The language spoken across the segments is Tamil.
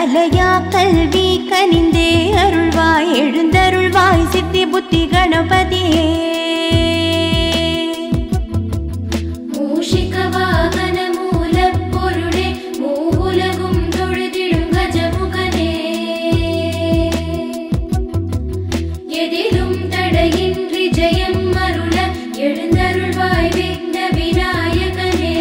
கலையா கல்வி கனிந்தே அருள்வாய் எழுந்தருள்வாய் சித்தி புத்தி கணபதியே மூஷிக வாகன மூலப் பொருளே மூவுலகும் தொழுதிடும் கஜமுகனே எதிலும் தடையின்றி ஜெயம் அருள எழுந்தருள்வாய் விக்ன விநாயகனே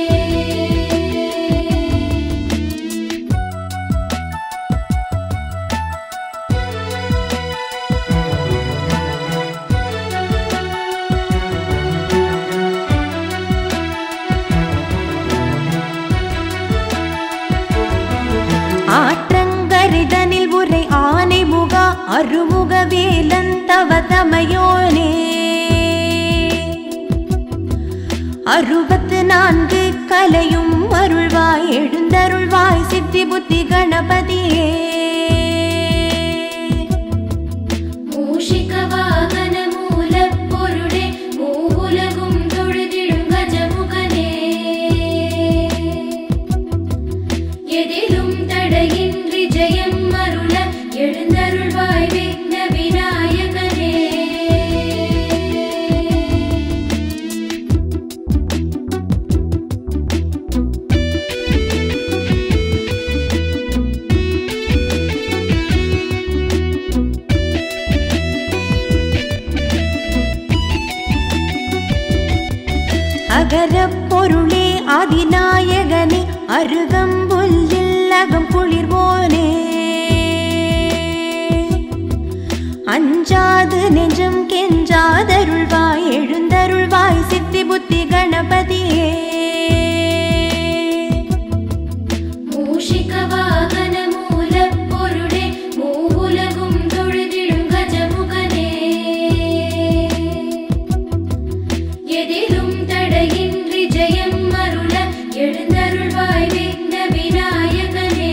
ஆற்றங்கரிதனில் உரை ஆனை முகா அருமுக வேலன் தவ தமையோனே அறுபத்து நான்கு கலையும் அருள்வாய் எழுந்தருள்வாய் சித்தி புத்தி கணபதியே மூஷிக வாகன மூலப் பொருளே மூவுலகும் தொழுதிடும் கஜமுகனே எதிலும் தடையின்றி ஜெயம் அருள எழுந்தருள்வாய் விக்ன விநாயகனே அகரப் பொருளே ஆதிநாயகனே அருகம்புல்லில் அகம் குளிர்வோனே அஞ்சாது நெஞ்சம் கெஞ்சாதருள்வாய் எழுந்தருள்வாய் சித்தி புத்தி கணபதியே மூஷிக வாகன மூலப் பொருளே மூவுலகும் தொழுதிடும் கஜமுகனே எதிலும் தடையின்றி ஜெயம் அருள எழுந்தருள்வாய் விக்ன விநாயகனே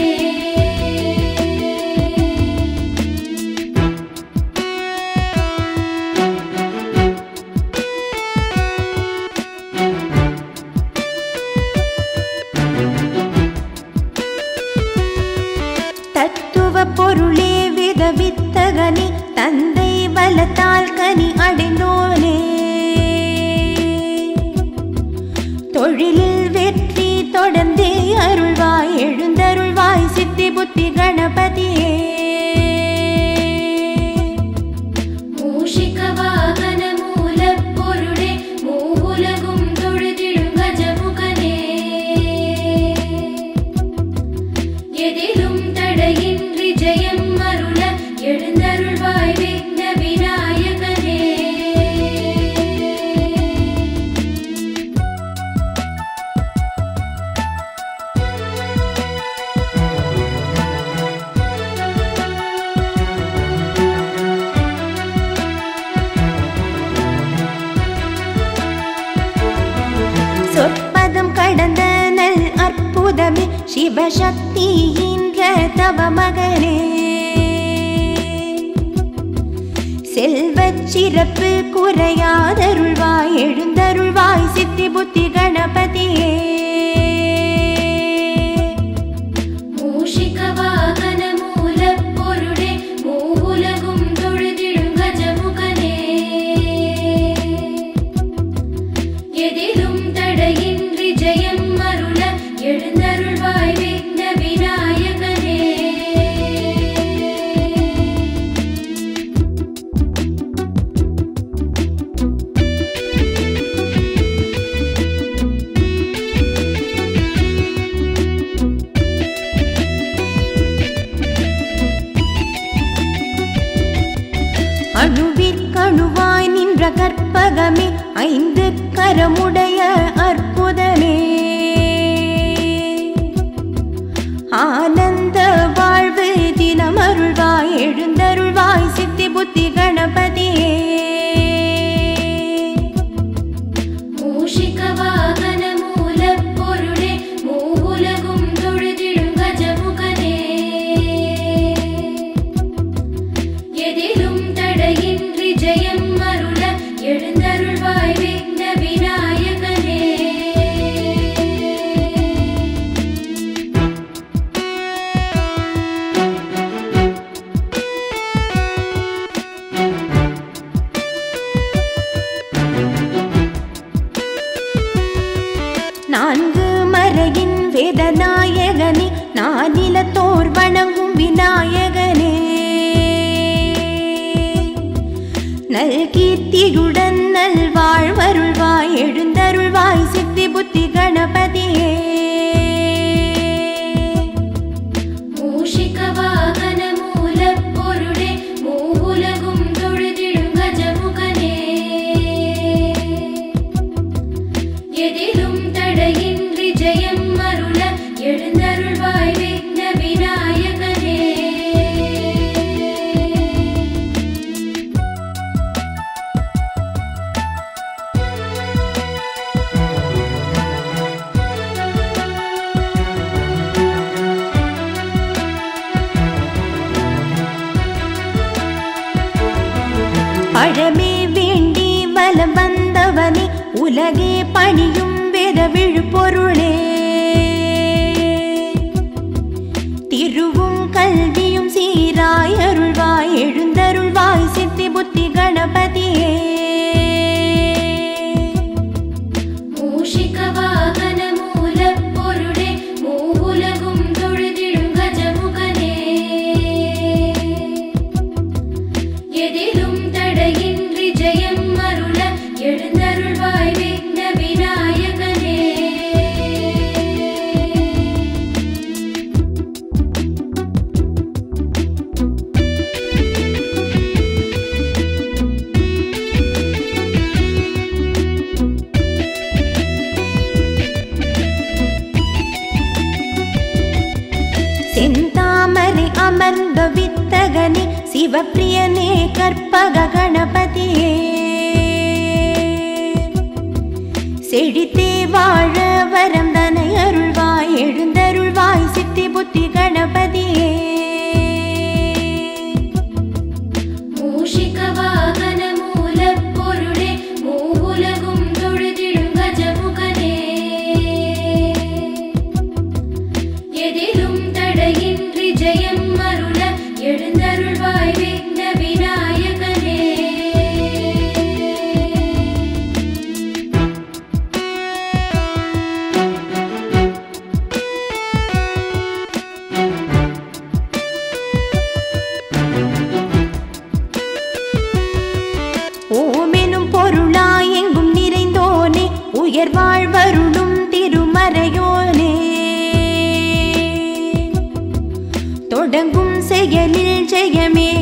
தத்துவ பொருளே வித வித்தகனே தந்தை பலத்தால் கனி அடைந்தோனே தொழிலில் வெற்றி தொடர்ந்தே அருள்வாய் எழுந்தருள்வாய் சித்தி புத்தி கணபதியே மூஷிக வாகன மூலப் பொருளே மூவுலகும் தொழுதிடும் கஜமுகனே எதிலும் தடையின்றி ஜெயம் அருள எழுந்தருள்வாய் விக்ன விநாயகனே சொற்பதம் கடந்த நல் அற்புதமே சிவசக்தி என்ற தவ மகனே செல்வச் சிறப்பு குறையாதருள்வாய் எழுந்தருள்வாய் சித்தி புத்தி கணபதியே மூஷிக வாகன மூலப் பொருளே மூவுலகும் தொழுதிடும் கஜமுகனே எதிலும் தடையின்றி ஜெயம் அருள எழுந்தருள்வாய் விக்ன விநாயகனே அணுவிற்கணுவாய் நின்ற கற்பகமே ஐந்து கரமுடைய அற்புதமே ஆனந்த வாழ்வு தினம் அருள்வாய் எழுந்தருள்வாய் சித்தி புத்தி கணபதியே மூஷிக வாகன மூலப் பொருளே மூவுலகும் தொழுதிடும் கஜமுகனே எதிலும் தடையின்றி ஜெயம் அருள எழுந்தருள்வாய் விக்ன விநாயகனே மூமரையின் வேதநாயகனே நானிலத்தோர் வணங்கும் விநாயகனே நல்கீர்த்தியுடன் நல்வாழ்வருள்வாய் எழுந்தருள்வாய் சித்தி புத்தி கணபதியே மூஷிக வாகன மூலப் பொருளே மூவுலகும் தொழுதிடும் கஜமுகனே எதிலும் தடையின்றி ஜெயம் அருள எழுந்தருள்வாய் விக்ன விநாயகனே பழமே வேண்டி வலம் வந்தவனே உலகே பணியும் வேத விழுப்பொருளே திருவும் கல்வியும் சீராய் அருள்வாய் எழுந்தருள்வாய் சித்தி புத்தி கணபதியே மூஷிக வாகன மூலப் பொருளே மூவுலகும் தொழுதிடும் கஜமுகனே எதிலும் தடையின்றி ஜெயம் அருள எழுந்தருள்வாய் விக்ன விநாயகனே செந்தாமரை அமர்ந்த வித்தகனே சிவப்பிரியனே கற்பக கணபதியே செழித்தே வாழ வரம் தனை அருள்வாய் எழுந்தருள்வாய் சித்தி புத்தி கணபதியே மூஷிக வாகன மூலப் பொருளே மூவுலகும் தொழுதிடும் கஜமுகனே எதிலும் தடையின்றி ஜெயம் அருள எழுந்தருள்வாய் விக்ன விநாயகனே ஓமெனும் பொருளாய் எங்கும் நிறைந்தோனே உயர் வாழ்வருளும் திருமறையோனே தொடங்கும் செயலில் ஜெயமே